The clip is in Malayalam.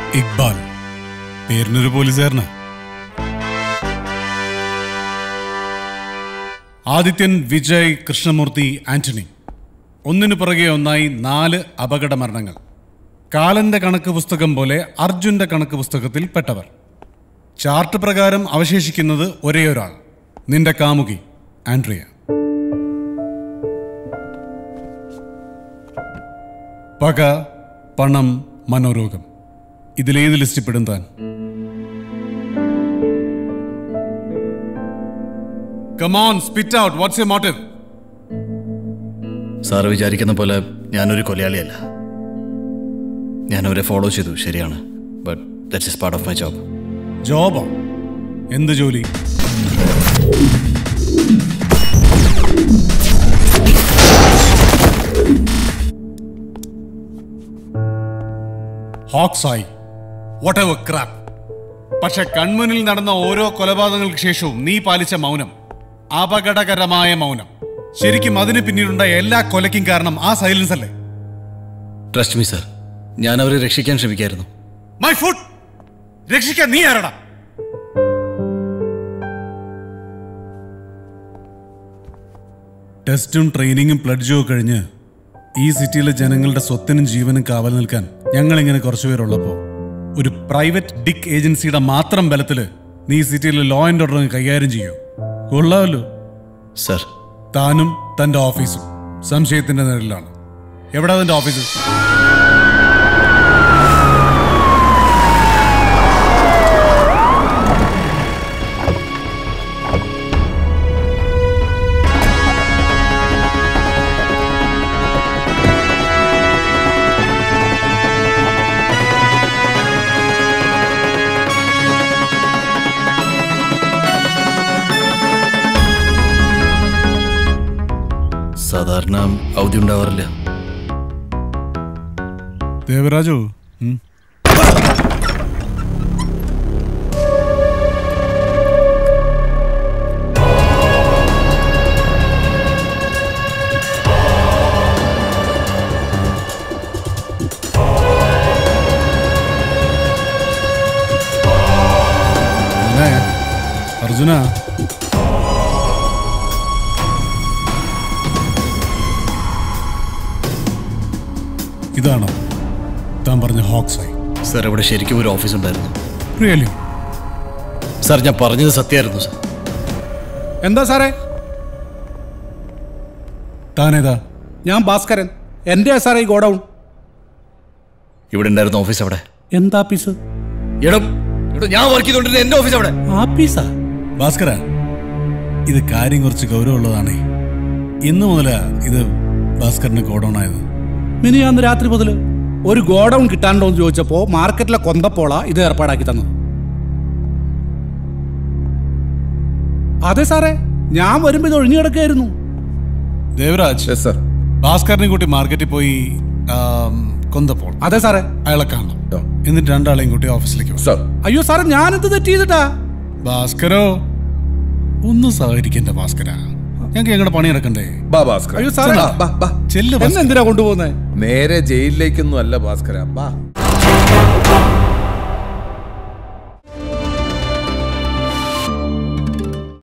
ഇക്ബാൽ പേരിനൊരു പോലീസുകാരനാ ആദിത്യൻ വിജയ് കൃഷ്ണമൂർത്തി ആന്റണി ഒന്നിനു പുറകെ ഒന്നായി നാല് അപകട മരണങ്ങൾ കാലന്റെ കണക്ക് പുസ്തകം പോലെ അർജുന്റെ കണക്ക് പുസ്തകത്തിൽ പെട്ടവർ ചാർട്ട് പ്രകാരം അവശേഷിക്കുന്നത് ഒരേ ഒരാൾ നിന്റെ കാമുകി ആൻഡ്രിയ പക പണം മനോരോഗം ഇതിലേത് ലിസ്റ്റിൽ പെടും താൻ come on spit out what's a motive sir വിചാരിക്കുന്ന പോലെ ഞാനൊരു കൊലയാളിയല്ല ഞാൻ അവരെ ഫോളോ ചെയ്തു ശരിയാണ് but that's is part of my job ജോബോ എന്ത് ജോലി ഹോക്സായി വാട്ട് എവർ ക്രാപ്പ് പക്ഷെ കൺമുന്നിൽ നടന്ന ഓരോ കൊലപാതകങ്ങൾക്ക് ശേഷവും നീ പാലിച്ച മൗനം അപകടകരമായ മൗനം ശരിക്കും അതിന് പിന്നീടുണ്ടായ എല്ലാ കൊലയ്ക്കും കാരണം ആ സൈലൻസ് അല്ലേ ട്രസ്റ്റ് മീ സാർ ഞാൻ അവരെ രക്ഷിക്കാൻ ശ്രമിക്കായിരുന്നു മൈ ഫുഡ് രക്ഷിക്കാൻ നീ ആരടാ ടെസ്റ്റും ട്രെയിനിങ്ങും പ്ലഡ്ജും ഒക്കെ കഴിഞ്ഞ് ഈ സിറ്റിയിലെ ജനങ്ങളുടെ സ്വത്തിനും ജീവനും കാവൽ നിൽക്കാൻ ഞങ്ങൾ ഇങ്ങനെ കുറച്ചുപേരുള്ളപ്പോൾ ഒരു പ്രൈവറ്റ് ഡിക് ഏജൻസിയുടെ മാത്രം ബലത്തിൽ നീ ഈ സിറ്റിയിലെ ലോ ആൻഡ് ഓർഡർ കൈകാര്യം ചെയ്യൂ കൊള്ളാമല്ലോ സർ താനും തന്റെ ഓഫീസും സംശയത്തിന്റെ നിഴലിലാണ് എവിടാ തന്റെ ഓഫീസ് സാധാരണ അവധി ഉണ്ടാവാറില്ല ദേവരാജു ഉം. മോനെ, അർജുന ഇതാണോ താൻ പറഞ്ഞ ഹോക്സായി സർ ഇവിടെ ശരിക്കും ഒരു ഓഫീസ് ഉണ്ടായിരുന്നു റിയലി സാർ ഞാൻ പറഞ്ഞത് സത്യമായിരുന്നു സാർ എന്താ സാറേ താനേതാ ഞാൻ ഭാസ്കരൻ എൻ്റെ സാറേ ഈ ഗോഡൗൺ ഇവിടെ ഉണ്ടായിരുന്ന ഓഫീസ് അവിടെ എന്താ ആപ്പീസ് എടോ എടോ ഞാൻ വർക്ക് ചെയ്തോണ്ടിരുന്ന എന്റെ ഓഫീസ് അവിടെ ആപ്പീസാ ഭാസ്കര ഇത് കാര്യം കുറച്ച് ഗൗരവമുള്ളതാണേ ഇന്നു മുതലാ ഇത് ഭാസ്കറിന് ഗോഡൗൺ ആയത് മിനിയാന്ന് രാത്രി മുതൽ ഒരു ഗോഡൗൺ കിട്ടാണ്ടോ എന്ന് ചോദിച്ചപ്പോൾ മാർക്കറ്റിലെ കൊന്തപ്പോള ഇത് ഏർപ്പാടാക്കി തന്നത് അതെ സാറേ ഞാൻ വരുമ്പോൾ ഇത് ഒഴിഞ്ഞു കിടക്കുകയായിരുന്നു ദേവരാജ് സർ ഭാസ്കറിനെ കൂട്ടി മാർക്കറ്റിൽ പോയി ആം, കൊന്തപ്പോൾ അതെ സാറേ അയാളെ കാണണം എന്നിട്ട് രണ്ടാളെയും കൂട്ടി ഓഫീസിലേക്ക് വാ. സർ അയ്യോ സാറേ ഞാനെന്ത് തെറ്റ് ചെയ്തിട്ടാ ഭാസ്കരോ ഒന്നും സഹകരിക്കണ്ട ഭാസ്കര ഞങ്ങൾക്ക് ഞങ്ങളുടെ പണി നടക്കണ്ടേ ബാ ഭാസ്കർ അയ്യോ സാറേ ബാ, ബാ, ബാ. ചെല്ല് എന്നെ ഭാസ്കര. എന്തിനാ കൊണ്ടുപോകുന്നത് നേരെ ജയിലിലേക്കൊന്നും അല്ല ഭാസ്കര ബാ